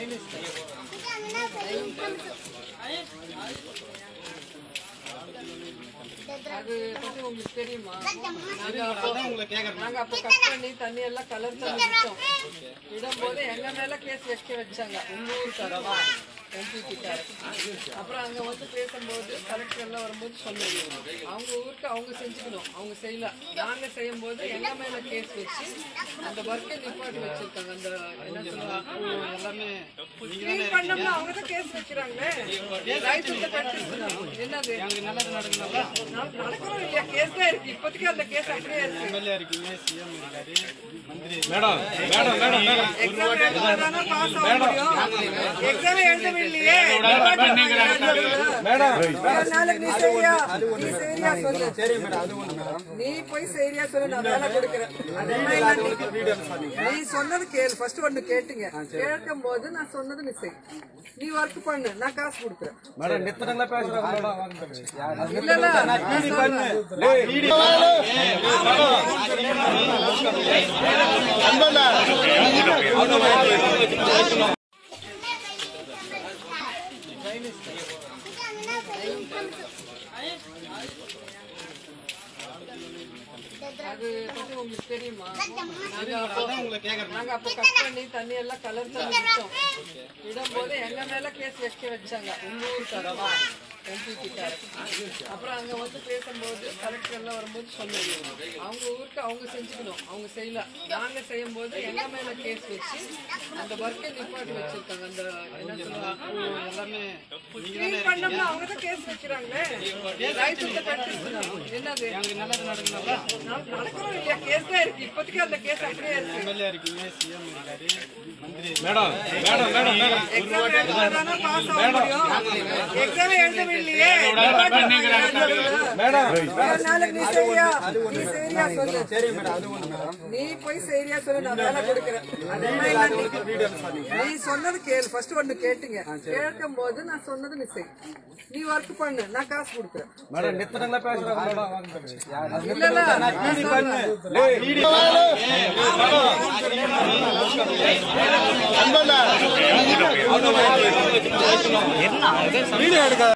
அது பத்தி உங்களுக்கு தெரியுமா நாங்க அப்போ நாங்க அப்போ கட் பண்ணி தண்ணி எல்லாம் கலர் தண்ணி விட்டோம் விடும்போது எங்க மேல கேஸ் வைக்க வச்சாங்க உங்க ஊருக்காரவா எம்பி கிட்ட அப்புறம் அங்க வந்து பேசும்போது கலெக்டர் எல்லாம் வரும்போது சொன்னாங்க அவங்க ஊருக்கு அவங்க செஞ்சுக்கணும் அவங்க செய்யல நாங்க செய்யும் போது எங்க மேல கேஸ் வச்சு அந்த ஒர்க்கை நிப்பாட்டி வச்சிருக்காங்க அந்த என்ன சொல்லுவாங்க எல்லாமே கிளீன் பண்ணோம்னா அவங்க தான் கேஸ் வைக்கிறாங்களே லைசன்ஸ் கட்டிருக்கணும் என்னது நடக்கணும் இல்லையா கேஸ் தான் இருக்கு இப்போதைக்கு அந்த கேஸ் அப்படியே இருக்கு எம்எல்ஏ இருக்கீங்க சிஎம் இருக்காரு மந்திரி madam madam madam madam exam எழுதாதானே பாஸ் ஆக முடியும் எக்ஸாம் எழுதவில்லையே மேடம் நாளைக்கு நீ சரியா நீ சரியா சொல்லு சரி மேடம் அது ஒண்ணு மேடம் நீ போய் சரியா சொல்லு நான் வேலை கொடுக்குறேன் அதெல்லாம் இல்ல, நீ- நீ சொன்னது கேளு ஃபர்ஸ்ட் ஒண்ணு கேட்டீங்க கேட்கும் போது நான் சொன்னது நீ செய் நீ ஒர்க் பண்ணு நான் காசு கொடுக்குறேன் மேடம் நித்தனங்களா பேசுறாங்க மேடம் வாங்க இல்ல இல்ல நான் சொல்றேன். அது பத்தி உங்களுக்கு தெரியுமா நாங்க அப்போ நாங்க அப்போ கட் பண்ணி தண்ணி எல்லாம் கலர் தண்ணி விட்டோம் விடும்போது எங்க மேல கேஸ் வைக்க வச்சாங்க உங்க ஊருக்காரவா எம்பி கிட்ட அப்புறம் அங்க வந்து பேசும்போது கலெக்டர் எல்லாம் வரும்போது சொன்னாங்க அவங்க ஊருக்கு அவங்க செஞ்சுக்கணும் அவங்க செய்யல நாங்க செய்யும் போது எங்க மேல கேஸ் வச்சு அந்த ஒர்க்கை நிப்பாட்டி வச்சிருக்காங்க அந்த என்ன சொல்லுவாங்க எல்லாமே கிளீன் பண்ணோம்னா அவங்க தான் கேஸ் வைக்கிறாங்களே லைசன்ஸ் கட்டிருக்கணும் என்னது நடக்கணும் இல்லையா கேஸ் தான் இருக்கு இப்போதைக்கு அந்த கேஸ் அப்படியே இருக்கு எம்எல்ஏ இருக்கீங்க சிஎம் இருக்காரு மந்திரி madam madam madam madam exam எழுதாதானே பாஸ் ஆக முடியும் எக்ஸாம் எழுதவில்லையே மேடம் நாளைக்கு நீ சரியா நீ சரியா சொல்லு சரி மேடம் அது ஒண்ணு மேடம் நீ போய் சரியா சொல்லு நான் வேலை கொடுக்குறேன் அதெல்லாம் இல்ல, நீ- நீ சொன்னது கேளு ஃபர்ஸ்ட் ஒண்ணு கேட்டீங்க கேட்கும் போது நான் சொன்னது நீ செய் நீ ஒர்க் பண்ணு நான் காசு கொடுக்குறேன் மேடம் நித்தனங்களா பேசுறாங்க மேடம் வாங்க இல்ல இல்ல நான் சொல்றேன். வீடியோ எடுக்க